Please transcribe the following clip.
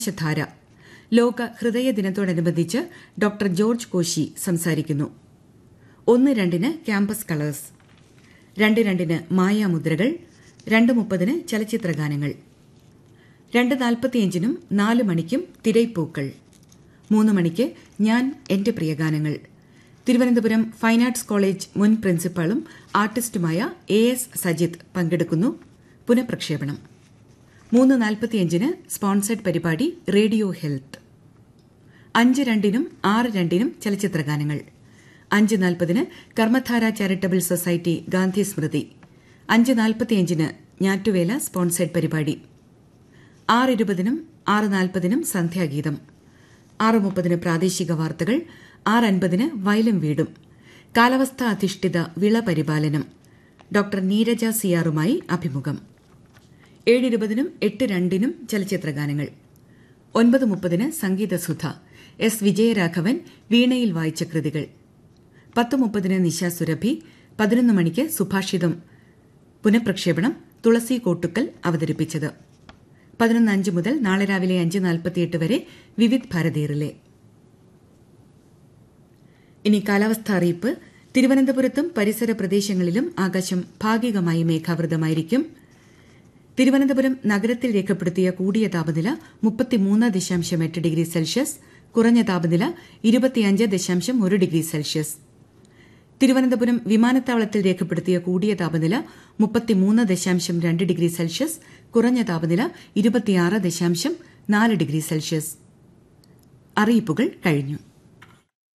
പ്രകാശധാര ലോക ഹൃദയ ദിനത്തോടനുബന്ധിച്ച് ഡോക്ടർ ജോർജ് കോശി സംസാരിക്കുന്നു ഒന്ന് രണ്ടിന് ക്യാമ്പസ് കളേഴ്സ് രണ്ട് രണ്ടിന് മായാമുദ്രകൾ രണ്ട് മുപ്പതിന് ചലച്ചിത്രഗാനങ്ങൾ രണ്ട് നാൽപ്പത്തിയഞ്ചിനും നാല് മണിക്കും തിരൈപ്പൂക്കൾ മൂന്ന് മണിക്ക് ഞാൻ എന്റെ പ്രിയഗാനങ്ങൾ തിരുവനന്തപുരം ഫൈൻ ആർട്സ് കോളേജ് മുൻ പ്രിൻസിപ്പാളും ആർട്ടിസ്റ്റുമായ എ എസ് സജിത് പങ്കെടുക്കുന്നു പുനഃപ്രക്ഷേപണം മൂന്ന് നാൽപ്പത്തിയഞ്ചിന് സ്പോൺസേഡ് പരിപാടി റേഡിയോ ഹെൽത്ത് അഞ്ച് രണ്ടിനും ആറ് രണ്ടിനും ചലച്ചിത്രഗാനങ്ങൾ അഞ്ച് നാൽപ്പതിന് കർമ്മധാര ചാരിറ്റബിൾ സൊസൈറ്റി ഗാന്ധി സ്മൃതി അഞ്ച് നാൽപ്പത്തിയഞ്ചിന് ഞാറ്റുവേല സ്പോൺസേഡ് പരിപാടി ആറ് ഇരുപതിനും ആറ് നാൽപ്പതിനും സന്ധ്യാഗീതം ആറ് മുപ്പതിന് പ്രാദേശിക വാർത്തകൾ ആറ് അൻപതിന് വയലും വീടും കാലാവസ്ഥാ അധിഷ്ഠിത വിള പരിപാലനം ഡോക്ടർ നീരജ സിയാറുമായി അഭിമുഖം ഏഴ് ഇരുപതിനും എട്ട് രണ്ടിനും ചലച്ചിത്രഗാനങ്ങൾ ഒൻപത് മുപ്പതിന് സംഗീതസുധ എസ് വിജയരാഘവൻ വീണയിൽ വായിച്ച കൃതികൾ പത്ത് മുപ്പതിന് നിശ സുരഭി പതിനൊന്ന് മണിക്ക് സുഭാഷിതം പുനഃപ്രക്ഷേപണം തുളസി കോട്ടുക്കൽ അവതരിപ്പിച്ചത് പതിനൊന്ന് അഞ്ച് മുതൽ നാളെ രാവിലെ അഞ്ച് നാൽപ്പത്തിയെട്ട് വരെ വിവിധ് ഭാരതീറിലെ ഇനി കാലാവസ്ഥാ അറിയിപ്പ് തിരുവനന്തപുരത്തും പരിസര പ്രദേശങ്ങളിലും ആകാശം ഭാഗികമായി മേഘാവൃതമായിരിക്കും തിരുവനന്തപുരം നഗരത്തിൽ രേഖപ്പെടുത്തിയ കൂടിയ താപനില മുപ്പത്തിമൂന്ന് ദശാംശം എട്ട് ഡിഗ്രി സെൽഷ്യസ് കുറഞ്ഞ താപനില ഇരുപത്തിയഞ്ച് ദശാംശം ഒരു ഡിഗ്രി സെൽഷ്യസ് തിരുവനന്തപുരം വിമാനത്താവളത്തിൽ രേഖപ്പെടുത്തിയ കൂടിയ താപനില മുപ്പത്തിമൂന്ന് ദശാംശം രണ്ട് ഡിഗ്രി സെൽഷ്യസ് കുറഞ്ഞ താപനില ഇരുപത്തിയാറ് ദശാംശം നാല് ഡിഗ്രി സെൽഷ്യസ് അറിയിപ്പുകൾ കഴിഞ്ഞു